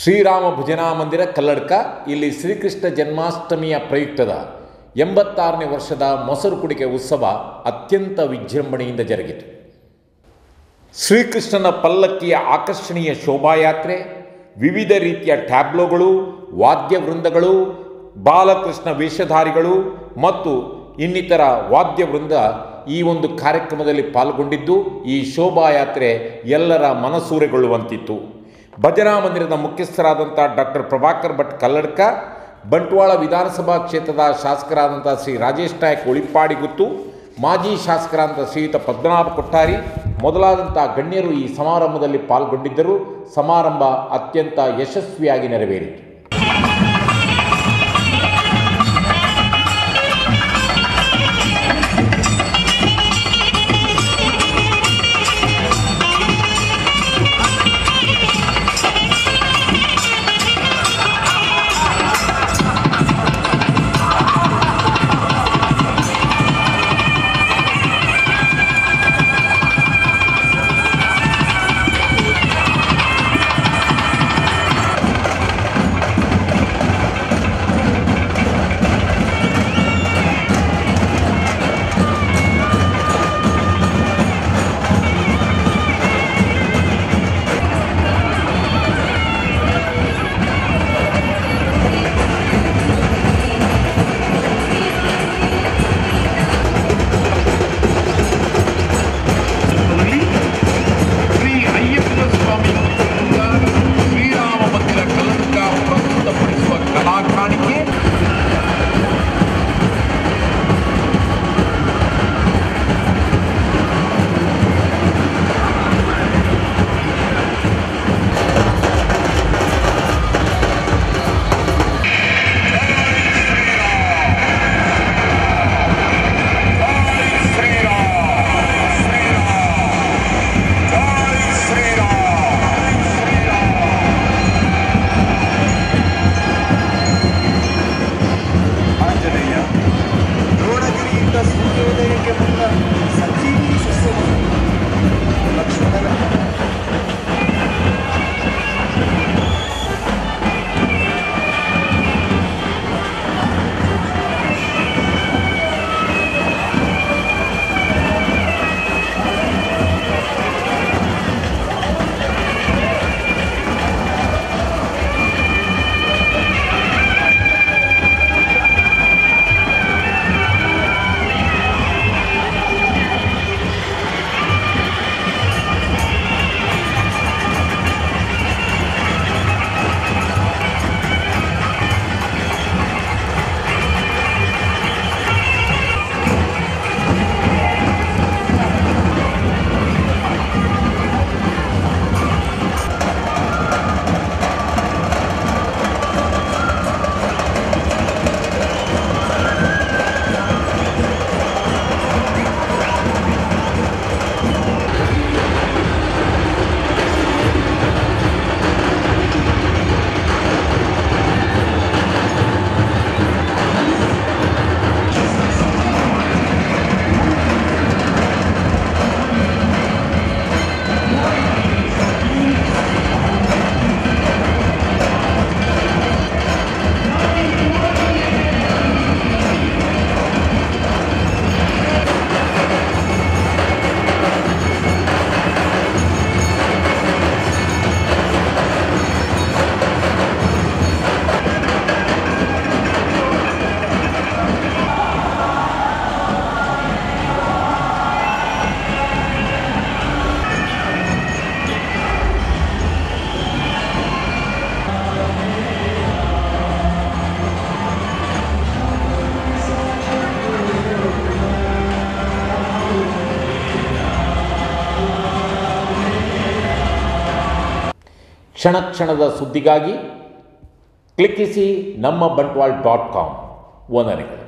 ಶ್ರೀರಾಮ ಭಜನಾ ಮಂದಿರ ಕಲ್ಲಡ್ಕ ಇಲ್ಲಿ ಶ್ರೀಕೃಷ್ಣ ಜನ್ಮಾಷ್ಟಮಿಯ ಪ್ರಯುಕ್ತದ ಎಂಬತ್ತಾರನೇ ವರ್ಷದ ಮೊಸರು ಕುಡಿಕೆ ಉತ್ಸವ ಅತ್ಯಂತ ವಿಜೃಂಭಣೆಯಿಂದ ಜರುಗಿತು ಶ್ರೀಕೃಷ್ಣನ ಪಲ್ಲಕ್ಕಿಯ ಆಕರ್ಷಣೀಯ ಶೋಭಾಯಾತ್ರೆ ವಿವಿಧ ರೀತಿಯ ಟ್ಯಾಬ್ಲೋಗಳು ವಾದ್ಯ ವೃಂದಗಳು ಬಾಲಕೃಷ್ಣ ವೇಷಧಾರಿಗಳು ಮತ್ತು ಇನ್ನಿತರ ವಾದ್ಯ ವೃಂದ ಈ ಒಂದು ಕಾರ್ಯಕ್ರಮದಲ್ಲಿ ಪಾಲ್ಗೊಂಡಿದ್ದು ಈ ಶೋಭಾಯಾತ್ರೆ ಎಲ್ಲರ ಮನಸೂರೆಗೊಳ್ಳುವಂತಿತ್ತು ಭಜನಾ ಮಂದಿರದ ಮುಖ್ಯಸ್ಥರಾದಂಥ ಡಾಕ್ಟರ್ ಪ್ರಭಾಕರ್ ಭಟ್ ಕಲ್ಲಡ್ಕ ಬಂಟ್ವಾಳ ವಿಧಾನಸಭಾ ಕ್ಷೇತ್ರದ ಶಾಸಕರಾದಂಥ ಶ್ರೀ ರಾಜೇಶ್ ನಾಯಕ್ ಉಳಿಪ್ಪಾಡಿಗುತ್ತು ಮಾಜಿ ಶಾಸಕರಾದಂಥ ಶ್ರೀಯುತ ಪದ್ಮನಾಭ ಕೊಟ್ಟಾರಿ ಮೊದಲಾದಂಥ ಗಣ್ಯರು ಈ ಸಮಾರಂಭದಲ್ಲಿ ಪಾಲ್ಗೊಂಡಿದ್ದರು ಸಮಾರಂಭ ಅತ್ಯಂತ ಯಶಸ್ವಿಯಾಗಿ ನೆರವೇರಿತು ಶ್ರೀ ಅಯ್ಯಪ್ಪ ಸ್ವಾಮಿ ಶ್ರೀರಾಮ ಮಂದಿರ ಕಲಂಕ ಪ್ರಸ್ತುತಪಡಿಸುವ ಕಲಾ ಕಾಣಿಕೆ ಆಂಜನೇಯ ದ್ರೋಣಗಿರಿಯಿಂದ ಸೂರ್ಯೋದಯಕ್ಕೆ ಮುನ್ನ ಸಂಜೀವಿ ಸಸ್ಯವನ್ನು ಲಕ್ಷ್ಮಣನ ಕ್ಷಣ ಕ್ಷಣದ ಸುದ್ದಿಗಾಗಿ ಕ್ಲಿಕ್ಕಿಸಿ ನಮ್ಮ ಬಂಟ್ವಾಳ್ ಡಾಟ್ ಕಾಮ್ ವಂದನೆಗಳು